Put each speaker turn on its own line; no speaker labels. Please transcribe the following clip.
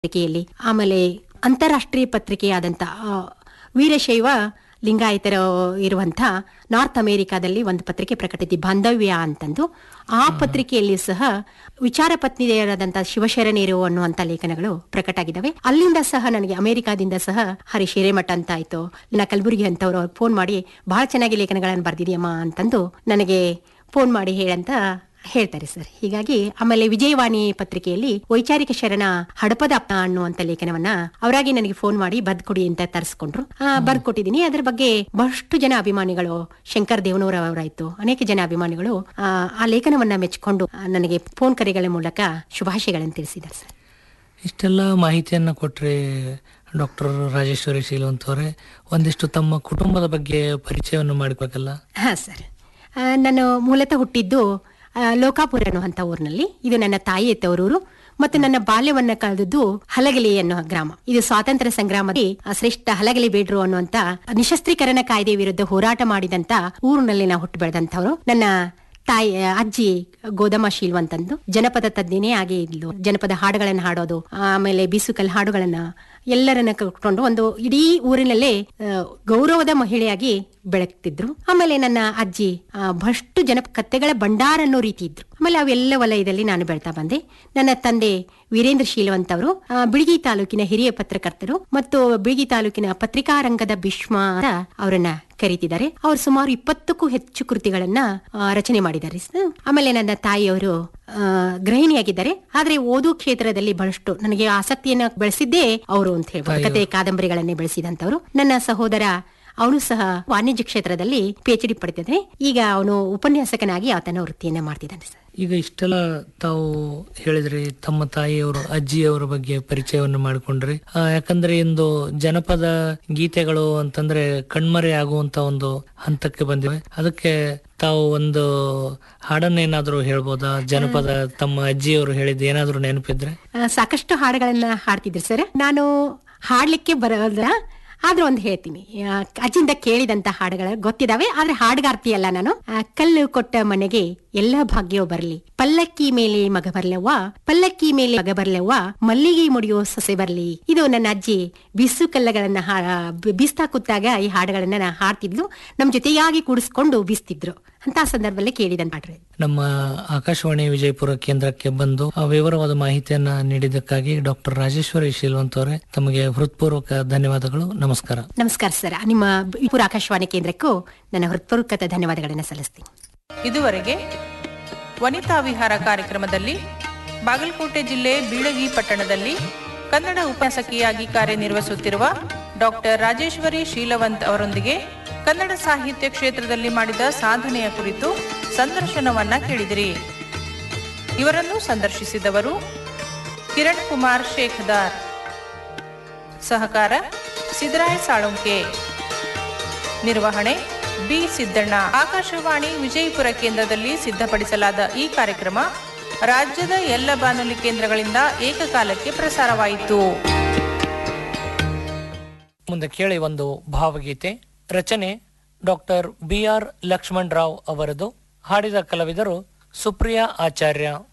ಪತ್ರಿಕೆಯಲ್ಲಿ ಆಮೇಲೆ ಅಂತಾರಾಷ್ಟ್ರೀಯ ಪತ್ರಿಕೆಯಾದಂಥ ಆ, ವೀರಶೈವ ಲಿಂಗಾಯತರ ಇರುವಂಥ ನಾರ್ತ್ ಅಮೆರಿಕಾದಲ್ಲಿ ಒಂದು ಪತ್ರಿಕೆ ಪ್ರಕಟಿಸಿ ಬಾಂಧವ್ಯ ಅಂತಂದು ಆ ಪತ್ರಿಕೆಯಲ್ಲಿ ಸಹ ವಿಚಾರ ಪತ್ನಿಯರಾದಂಥ ಶಿವಶರಣೇರು ಅನ್ನುವಂಥ ಲೇಖನಗಳು ಪ್ರಕಟ ಆಗಿದ್ದಾವೆ ಅಲ್ಲಿಂದ ಸಹ ನನಗೆ ಅಮೆರಿಕಾದಿಂದ ಸಹ ಹರೀಶ್ ಹಿರೇಮಠ ಅಂತ ಆಯ್ತು ಇಲ್ಲ ಕಲಬುರಗಿ ಅಂತವ್ರು ಫೋನ್ ಮಾಡಿ ಬಹಳ ಚೆನ್ನಾಗಿ ಲೇಖನಗಳನ್ನು ಬರ್ದಿದೆಯಮ್ಮ ಅಂತಂದು ನನಗೆ ಫೋನ್ ಮಾಡಿ ಹೇಳಂತ ಹೇಳ್ತಾರೆ ಸರ್ ಹೀಗಾಗಿ ಆಮೇಲೆ ವಿಜಯವಾಣಿ ಪತ್ರಿಕೆಯಲ್ಲಿ ವೈಚಾರಿಕ ಶರಣ ಹಡಪದ ಅಪ್ಪ ಅನ್ನುವಂತ ಲೇಖನವನ್ನ ಅವರಾಗಿ ನನಗೆ ಫೋನ್ ಮಾಡಿ ಬರ್ದ್ ಕೊಡಿ ಅಂತ ತರಿಸ್ಕೊಂಡ್ರು ಬರ್ದ್ ಕೊಟ್ಟಿದ್ದೀನಿ ಅದ್ರ ಬಗ್ಗೆ ಬಹಳಷ್ಟು ಜನ ಅಭಿಮಾನಿಗಳು ಶಂಕರ್ ದೇವನೂರ ಅವರಾಯ್ತು ಅನೇಕ ಜನ ಅಭಿಮಾನಿಗಳು ಆ, ಆ ಲೇಖನವನ್ನ ಮೆಚ್ಚಿಕೊಂಡು ಆ, ನನಗೆ ಫೋನ್ ಕರೆಗಳ ಮೂಲಕ ಶುಭಾಶಯಗಳನ್ನು ತಿಳಿಸಿದ್ದಾರೆ ಸರ್
ಇಷ್ಟೆಲ್ಲ ಮಾಹಿತಿಯನ್ನು ಕೊಟ್ಟರೆ ಡಾಕ್ಟರ್ ರಾಜೇಶ್ವರಿ ಶೀಲವಂತ್ ಅವರೇ ಒಂದಿಷ್ಟು ತಮ್ಮ ಕುಟುಂಬದ ಬಗ್ಗೆ ಪರಿಚಯವನ್ನು ಮಾಡಬೇಕಲ್ಲ
ಹಾ ಸರ್ ಆ, ನಾನು ಮೂಲತಃ ಹುಟ್ಟಿದ್ದು ಆ, ಲೋಕಾಪುರ ಅನ್ನುವಂಥ ಊರಿನಲ್ಲಿ ಇದು ನನ್ನ ತಾಯಿ ತವರೂರು ಮತ್ತು ನನ್ನ ಬಾಲ್ಯವನ್ನ ಕಳೆದದ್ದು ಹಲಗಲಿ ಅನ್ನೋ ಗ್ರಾಮ ಇದು ಸ್ವಾತಂತ್ರ್ಯ ಸಂಗ್ರಾಮದಲ್ಲಿ ಆ, ಶ್ರೇಷ್ಠ ಹಲಗಲಿ ಬೇಡ್ರು ಅನ್ನುವಂತ ನಿಶಸ್ತ್ರೀಕರಣ ಕಾಯ್ದೆ ವಿರುದ್ಧ ಹೋರಾಟ ಮಾಡಿದಂತ ಊರಿನಲ್ಲಿ ನಾವು ಹುಟ್ಟು ಬೆಳೆದಂಥವ್ರು ನನ್ನ ತಾಯಿ ಅಜ್ಜಿ ಗೋದಮ್ಮ ಶೀಲ್ವಂತಂದು ಜನಪದ ತಜ್ಞನೇ ಆಗಿ ಇದ್ಲು ಜನಪದ ಹಾಡುಗಳನ್ನ ಹಾಡೋದು ಆಮೇಲೆ ಬೀಸುಕಲ್ ಹಾಡುಗಳನ್ನ ಎಲ್ಲರನ್ನ ಕಟ್ಕೊಂಡು ಒಂದು ಇಡೀ ಊರಿನಲ್ಲೇ ಆ, ಗೌರವದ ಮಹಿಳೆಯಾಗಿ ಬೆಳಗ್ತಿದ್ರು ಆಮೇಲೆ ನನ್ನ ಅಜ್ಜಿ ಆ, ಬಹಳಷ್ಟು ಜನ ಕತ್ತೆಗಳ ಭಂಡಾರ ಅನ್ನೋ ರೀತಿ ಇದ್ರು ಆಮೇಲೆ ಅವೆಲ್ಲ ವಲಯದಲ್ಲಿ ನಾನು ಬೆಳ್ತಾ ಬಂದೆ ನನ್ನ ತಂದೆ ವೀರೇಂದ್ರ ಶೀಲವಂತ್ ಅವರು ಆ, ಬಿಳಿಗಿ ತಾಲೂಕಿನ ಹಿರಿಯ ಪತ್ರಕರ್ತರು ಮತ್ತು ಬಿಳಿಗಿ ತಾಲೂಕಿನ ಪತ್ರಿಕಾ ರಂಗದ ಭೀಷ್ಮ ಅಂತ ಅವರನ್ನ ಕರೀತಿದ್ದಾರೆ ಅವರು ಸುಮಾರು ಇಪ್ಪತ್ತಕ್ಕೂ ಹೆಚ್ಚು ಕೃತಿಗಳನ್ನ ಆ, ರಚನೆ ಮಾಡಿದ್ದಾರೆ ಸ- ಆಮೇಲೆ ನನ್ನ ತಾಯಿಯವರು ಆ, ಗೃಹಿಣಿಯಾಗಿದ್ದಾರೆ ಆದ್ರೆ ಓದು ಕ್ಷೇತ್ರದಲ್ಲಿ ಬಹಳಷ್ಟು ನನಗೆ ಆಸಕ್ತಿಯನ್ನ ಬೆಳೆಸಿದ್ದೇ ಅವರು ಅಂತ ಹೇಳ್ಬೋದು ಕತೆ ಕಾದಂಬರಿಗಳನ್ನೇ ಬೆಳೆಸಿದಂತವರು ನನ್ನ ಸಹೋದರ ಅವನು ಸಹ ವಾಣಿಜ್ಯ ಕ್ಷೇತ್ರದಲ್ಲಿ ಪಿ ಎಚ್ ಡಿ ಪಡೆದಿದ್ದಾನೆ ಈಗ ಅವನು ಉಪನ್ಯಾಸಕನಾಗಿ ಆತನ ವೃತ್ತಿಯನ್ನ ಮಾಡ್ತಿದ್ದಾನೆ ಸರ್
ಈಗ ಇಷ್ಟೆಲ್ಲ ತಾವು ಹೇಳಿದ್ರಿ ತಮ್ಮ ತಾಯಿಯವರು ಅಜ್ಜಿಯವರ ಬಗ್ಗೆ ಪರಿಚಯವನ್ನು ಮಾಡಿಕೊಂಡ್ರಿ ಆ, ಯಾಕಂದ್ರೆ ಇಂದು ಜನಪದ ಗೀತೆಗಳು ಅಂತಂದ್ರೆ ಕಣ್ಮರೆ ಆಗುವಂತ ಒಂದು ಹಂತಕ್ಕೆ ಬಂದಿವೆ ಅದಕ್ಕೆ ತಾವು ಒಂದು ಹಾಡನ್ನೇನಾದ್ರೂ ಹೇಳ್ಬೋದಾ ಜನಪದ ತಮ್ಮ ಅಜ್ಜಿಯವರು ಹೇಳಿದ ಏನಾದ್ರೂ ನೆನಪಿದ್ರೆ
ಆ, ಸಾಕಷ್ಟು ಹಾಡುಗಳನ್ನ ಹಾಡ್ತಿದ್ರು ಸರ್ ನಾನು ಹಾಡ್ಲಿಕ್ಕೆ ಬರೋದ್ರ ಆದ್ರೂ ಒಂದು ಹೇಳ್ತೀನಿ ಆ, ಅಜ್ಜಿಂದ ಕೇಳಿದಂತ ಹಾಡುಗಳು ಗೊತ್ತಿದಾವೆ ಆದ್ರೆ ಹಾಡುಗಾರ್ತಿ ಅಲ್ಲ ನಾನು ಆ, ಕಲ್ಲು ಕೊಟ್ಟ ಮನೆಗೆ ಎಲ್ಲ ಭಾಗ್ಯವೂ ಬರ್ಲಿ ಪಲ್ಲಕ್ಕಿ ಮೇಲೆ ಮಗ ಬರ್ಲವ್ವ ಪಲ್ಲಕ್ಕಿ ಮೇಲೆ ಮಗ ಬರ್ಲವ್ವ ಮಲ್ಲಿಗೆ ಮುಡಿಯೋ ಸೊಸೆ ಬರ್ಲಿ ಇದು ನನ್ನ ಅಜ್ಜಿ ಬಿಸು ಕಲ್ಲಗಳನ್ನ ಹಾ- ಬಿ- ಬೀಸ್ತಾ ಕೂತಾಗ ಈ ಹಾಡುಗಳನ್ನ ನಾ ಹಾಡ್ತಿದ್ಲು ನಮ್ ಜೊತೆಯಾಗಿ ಕೂಡಿಸ್ಕೊಂಡು ಬೀಸ್ತಿದ್ರು ಅಂತ ಸಂದರ್ಭದಲ್ಲಿ ಕೇಳಿದಂತ ಹಾಡ್ರಿ
ನಮ್ಮ ಆಕಾಶವಾಣಿ ವಿಜಯಪುರ ಕೇಂದ್ರಕ್ಕೆ ಬಂದು ಆ ವಿವರವಾದ ಮಾಹಿತಿಯನ್ನ ನೀಡಿದ್ದಕ್ಕಾಗಿ ಡಾಕ್ಟರ್ ರಾಜೇಶ್ವರಿ ಶೀಲ್ವಂತ್ ಅವರೇ ತಮಗೆ ಹೃತ್ಪೂರ್ವಕ ಧನ್ಯವಾದಗಳು ನಮಸ್ಕಾರ
ನಮಸ್ಕಾರ ಸರ್ ನಿಮ್ಮ ವಿಪುರ ಆಕಾಶವಾಣಿ ಕೇಂದ್ರಕ್ಕೂ ನನ್ನ ಹೃತ್ಪೂರ್ವಕ ಧನ್ಯವಾದಗಳನ್ನು ಸಲ್ಲಿಸ್ತೀನಿ
ಇದುವರೆಗೆ ವನಿತಾ ವಿಹಾರ ಕಾರ್ಯಕ್ರಮದಲ್ಲಿ ಬಾಗಲಕೋಟೆ ಜಿಲ್ಲೆ ಬೀಳಗಿ ಪಟ್ಟಣದಲ್ಲಿ ಕನ್ನಡ ಉಪನ್ಯಾಸಕಿಯಾಗಿ ಕಾರ್ಯನಿರ್ವಹಿಸುತ್ತಿರುವ ಡಾಕ್ಟರ್ ರಾಜೇಶ್ವರಿ ಶೀಲವಂತ್ ಅವರೊಂದಿಗೆ ಕನ್ನಡ ಸಾಹಿತ್ಯ ಕ್ಷೇತ್ರದಲ್ಲಿ ಮಾಡಿದ ಸಾಧನೆಯ ಕುರಿತು ಸಂದರ್ಶನವನ್ನ ಕೇಳಿದಿರಿ ಇವರನ್ನು ಸಂದರ್ಶಿಸಿದವರು ಕಿರಣ್ ಕುಮಾರ್ ಶೇಖದಾರ್ ಸಹಕಾರ ಸಿದ್ದರಾಯ ಸಾಳುಂಕೆ ನಿರ್ವಹಣೆ ಬಿ ಸಿದ್ದಣ್ಣ ಆಕಾಶವಾಣಿ ವಿಜಯಪುರ ಕೇಂದ್ರದಲ್ಲಿ ಸಿದ್ಧಪಡಿಸಲಾದ ಈ ಕಾರ್ಯಕ್ರಮ ರಾಜ್ಯದ ಎಲ್ಲ ಬಾನುಲಿ ಕೇಂದ್ರಗಳಿಂದ ಏಕಕಾಲಕ್ಕೆ ಪ್ರಸಾರವಾಯಿತು
ಮುಂದೆ ಕೇಳಿ ಒಂದು ಭಾವಗೀತೆ ರಚನೆ doctor B R Lakshman Rao ಅವರದು ಹಾಡಿದ ಕಲಾವಿದರು ಸುಪ್ರಿಯಾ ಆಚಾರ್ಯ